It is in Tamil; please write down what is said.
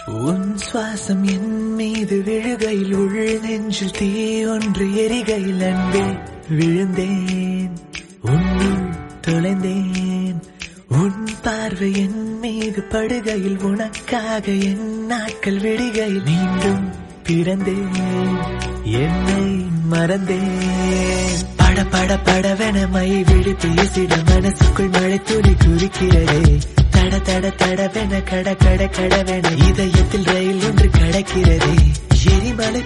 உன் சுவாசம் என் மீது விழுகையில் உள் நெஞ்சில் தீ ஒன்று எரிகையில் அன்பே விழுந்தேன் உன்னுள் தொலைந்தேன் உன் பார்வை என் மீது படுகையில் உனக்காக என் நாட்கள் விடுகையில் மீண்டும் பிறந்தேன் என்னை மறந்தேன் பட பட படவென மை விழி பேசிட மனசுக்குள் மழை துளி குதிக்கிறதே தட தட தடவென கட கட கடவென இதயத்தில் ரயில் ஒன்று கடக்கிறதே எரிமலை